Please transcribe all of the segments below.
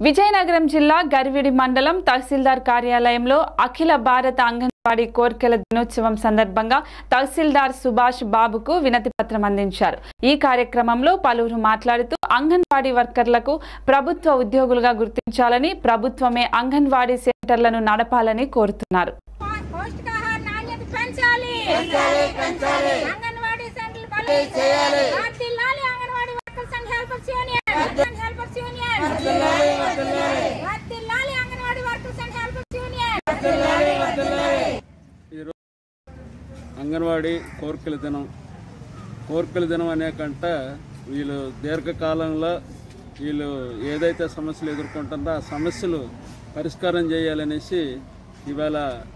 విజయనగరం జిల్లా గర్విడి మండలం తహసీల్దార్ కార్యాలయంలో అఖిల భారత అంగన్వాడీ కోర్కెల దినోత్సవం సందర్భంగా తహసీల్దార్ సుభాష్ బాబుకు వినతి పత్రం అందించారు ఈ కార్యక్రమంలో పలువురు మాట్లాడుతూ అంగన్వాడీ వర్కర్లకు ప్రభుత్వ ఉద్యోగులుగా గుర్తించాలని ప్రభుత్వమే అంగన్వాడీ సెంటర్లను నడపాలని కోరుతున్నారు పౌష్టికాహార నాణ్యత పెంచాలి అంగన్వాడీ సెంటర్లు బలం చేయాలి. వర్ధిల్లాలి Anganwadi workers and helpers union helpers union వర్ధిల్లాలి Anganwadi workers and helpers union Anganwadi కోరికల దినం కోరికల దినం అనే కంట వీళ్ళు దీర్ఘకాలంలో వీళ్ళు ఏదైతే సమస్యలు ఎదుర్కొంటుందో ఆ సమస్యలు పరిష్కారం చేయాలనేసి ఇవాళ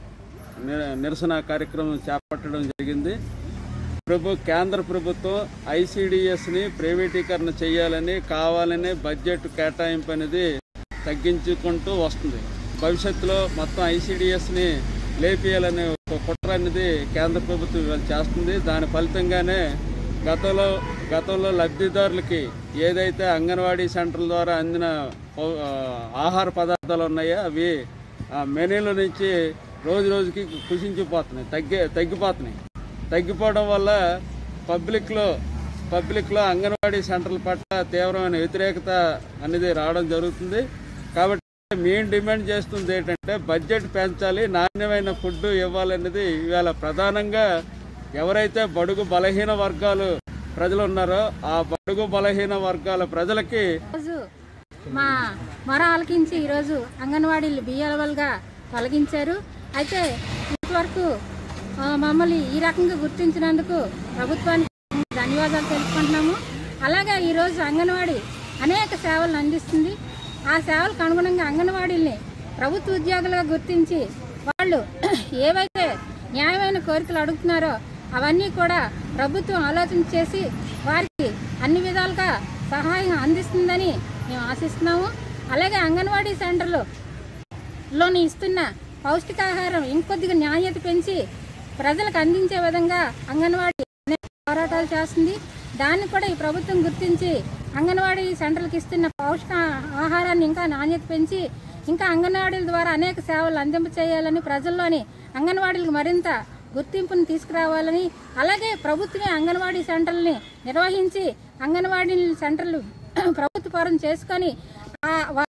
ని- నిరసన కార్యక్రమం చేపట్టడం జరిగింది ప్రభు కేంద్ర ప్రభుత్వం ఐసిడిఎస్ని ప్రైవేటీకరణ చేయాలని కావాలని బడ్జెట్ కేటాయింపు అనేది తగ్గించుకుంటూ వస్తుంది భవిష్యత్తులో మొత్తం ఐసిడిఎస్ని లేపేయాలనే ఒక కుట్ర అనేది కేంద్ర ప్రభుత్వం ఇవాళ చేస్తుంది దాని ఫలితంగానే గతంలో గతంలో లబ్ధిదారులకి ఏదైతే అంగన్వాడీ సెంటర్ల ద్వారా అందిన పౌ- ఆ, ఆహార పదార్థాలు ఉన్నాయో అవి ఆ మెనూల నుంచి రోజు రోజుకి కుషించిపోతున్నాయి తగ్గి తగ్గిపోతున్నాయి తగ్గిపోవడం వల్ల పబ్లిక్లో పబ్లిక్లో అంగన్వాడీ సెంటర్ల పట్ల తీవ్రమైన వ్యతిరేకత అనేది రావడం జరుగుతుంది కాబట్టి మేము డిమాండ్ చేస్తుంది ఏంటంటే బడ్జెట్ పెంచాలి నాణ్యమైన ఫుడ్ ఇవ్వాలనేది ఇవాళ ప్రధానంగా ఎవరైతే బడుగు బలహీన వర్గాలు ప్రజలు ఉన్నారో ఆ బడుగు బలహీన వర్గాల ప్రజలకి రోజు మా మొర ఆలకించి ఈరోజు అంగన్వాడీలు బియ్యలవల్గా తొలగించారు అయితే ఇంతవరకు ఆ, మమ్మల్ని ఈ రకంగా గుర్తించినందుకు ప్రభుత్వానికి ధన్యవాదాలు తెలుపుకుంటున్నాము అలాగే ఈరోజు అంగన్వాడీ అనేక సేవలను అందిస్తుంది ఆ సేవలకు అనుగుణంగా అంగన్వాడీల్ని ప్రభుత్వ ఉద్యోగులుగా గుర్తించి వాళ్ళు ఏవైతే న్యాయమైన కోరికలు అడుగుతున్నారో అవన్నీ కూడా ప్రభుత్వం ఆలోచన చేసి వారికి అన్ని విధాలుగా సహాయం అందిస్తుందని మేము ఆశిస్తున్నాము అలాగే అంగన్వాడీ సెంటర్లు లోని ఇస్తున్న పౌష్టికాహారం ఇంకొద్దిగా నాణ్యత పెంచి ప్రజలకు అందించే విధంగా అంగన్వాడీ అనేక పోరాటాలు చేస్తుంది దాన్ని కూడా ఈ ప్రభుత్వం గుర్తించి అంగన్వాడీ సెంటర్లకు ఇస్తున్న పౌష్టిక ఆహారాన్ని ఇంకా నాణ్యత పెంచి ఇంకా అంగన్వాడీల ద్వారా అనేక సేవలు అందింప చేయాలని ప్రజల్లోని అంగన్వాడీలకు మరింత గుర్తింపును తీసుకురావాలని అలాగే ప్రభుత్వమే అంగన్వాడీ సెంటర్లని నిర్వహించి అంగన్వాడీ సెంటర్లు ప్రభుత్వ పరం చేసుకొని ఆ